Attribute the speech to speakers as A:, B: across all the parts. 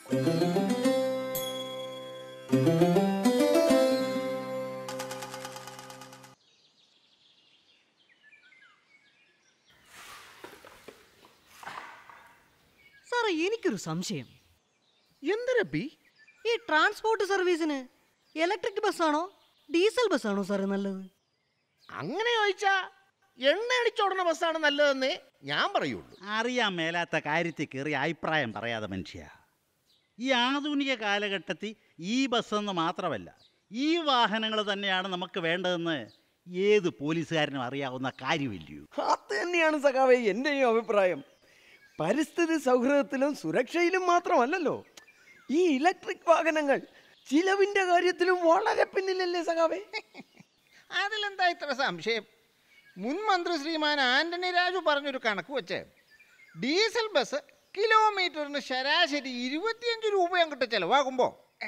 A: സാറേ എനിക്കൊരു സംശയം
B: എന്തിനപ്പി
A: ഈ ട്രാൻസ്പോർട്ട് സർവീസിന് ഇലക്ട്രിക് ബസ്സാണോ ഡീസൽ ബസ്സാണോ സാറേ നല്ലത്
B: അങ്ങനെ ചോദിച്ചാ എണ്ണ അടിച്ചോടുന്ന ബസ്സാണ് നല്ലതെന്നേ ഞാൻ പറയുള്ളൂ
C: അറിയാൻ മേലാത്ത കാര്യത്തിൽ കയറി അഭിപ്രായം പറയാതെ മനുഷ്യ ഈ ആധുനിക കാലഘട്ടത്തിൽ ഈ ബസ്സെന്ന് മാത്രമല്ല ഈ വാഹനങ്ങൾ തന്നെയാണ് നമുക്ക് വേണ്ടതെന്ന് ഏത് പോലീസുകാരനും അറിയാവുന്ന കാര്യമില്ലയോ
D: അത് തന്നെയാണ് സഖാവേ എൻ്റെയും അഭിപ്രായം പരിസ്ഥിതി സൗഹൃദത്തിലും സുരക്ഷയിലും മാത്രമല്ലല്ലോ ഈ ഇലക്ട്രിക് വാഹനങ്ങൾ ചിലവിൻ്റെ കാര്യത്തിലും വളരെ പിന്നിലല്ലേ സഖാവേ
B: അതിലെന്താ ഇത്ര സംശയം മുൻ മന്ത്രി ശ്രീമാൻ ആന്റണി രാജു പറഞ്ഞൊരു കണക്ക് വെച്ച് ഡീസൽ ബസ് കിലോമീറ്ററിന് ശരാശരി ഇരുപത്തിയഞ്ച് രൂപ അങ്ങോട്ട് ചിലവാകുമ്പോൾ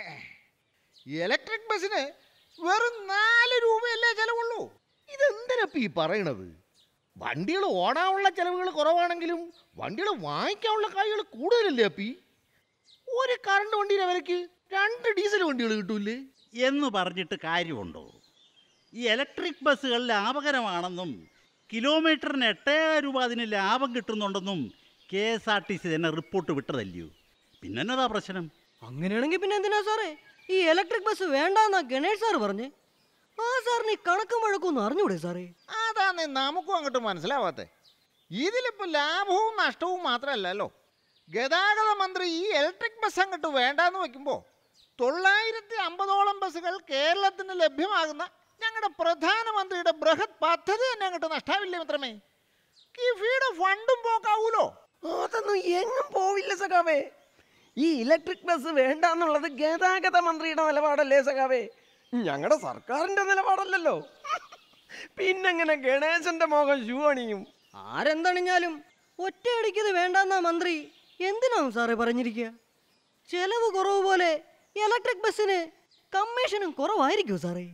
B: ഇലക്ട്രിക് ബസ്സിന് വെറും നാല് രൂപയല്ലേ ചിലവുള്ളൂ ഇതെന്തിനപ്പി ഈ പറയണത് വണ്ടികൾ ഓടാനുള്ള ചിലവുകൾ കുറവാണെങ്കിലും വണ്ടികൾ വാങ്ങിക്കാനുള്ള കായ്കൾ കൂടുതലല്ലേ അപ്പി ഒരു കറണ്ട് വണ്ടിയുടെ വിലക്ക് രണ്ട് ഡീസൽ വണ്ടികൾ കിട്ടൂലേ
C: എന്ന് പറഞ്ഞിട്ട് കാര്യമുണ്ടോ ഈ ഇലക്ട്രിക് ബസ്സുകൾ ലാഭകരമാണെന്നും കിലോമീറ്ററിന് എട്ടേകാൽ രൂപ അതിന് ലാഭം കിട്ടുന്നുണ്ടെന്നും K S R T C തന്നെ റിപ്പോർട്ട് വിട്ടതല്ലയോ പിന്നെന്നതാ പ്രശ്നം
A: അങ്ങനെയാണെങ്കിൽ പിന്നെ എന്തിനാ സാറേ ഈ ഇലക്ട്രിക് ബസ് വേണ്ടാന്നാ ഗണേഷ് സാർ പറഞ്ഞേ ആ സാറിന് ഈ കണക്കും വഴക്കൊന്നും അറിഞ്ഞൂടെ സാറേ
B: അതാന്ന് നമുക്കും അങ്ങോട്ട് മനസ്സിലാവാത്തെ ഇതിലിപ്പോൾ ലാഭവും നഷ്ടവും മാത്രമല്ലല്ലോ ഗതാഗത മന്ത്രി ഈ ഇലക്ട്രിക് ബസ് അങ്ങോട്ട് വേണ്ടാന്ന് വെക്കുമ്പോൾ തൊള്ളായിരത്തി അമ്പതോളം ബസ്സുകൾ കേരളത്തിന് ലഭ്യമാകുന്ന ഞങ്ങളുടെ പ്രധാനമന്ത്രിയുടെ ബൃഹത് പദ്ധതി തന്നെ അങ്ങോട്ട് നഷ്ടാവില്ലേ മിത്രമേ കിഫിയുടെ ഫണ്ടും പോക്കാവൂലോ
D: അതൊന്നും എങ്ങും പോവില്ല സഖാവേ ഈ ഇലക്ട്രിക് ബസ് വേണ്ടാന്നുള്ളത് ഗതാഗത മന്ത്രിയുടെ നിലപാടല്ലേ സഖാവേ ഞങ്ങളുടെ സർക്കാരിന്റെ നിലപാടല്ലല്ലോ പിന്നെങ്ങനെ ഗണേശന്റെ മോഹം ഷൂ അണിയും
A: ആരെന്തണിഞ്ഞാലും ഒറ്റയടിക്കത് വേണ്ടാന്നാ മന്ത്രി എന്തിനാവും സാറേ പറഞ്ഞിരിക്കുക ചെലവ് കുറവ് പോലെ ഇലക്ട്രിക് ബസ്സിന് കമ്മീഷനും കുറവായിരിക്കും സാറേ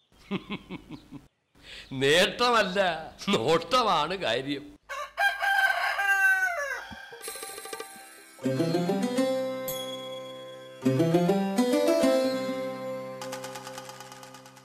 E: നേട്ടമല്ല നോട്ടമാണ് കാര്യം
D: ആ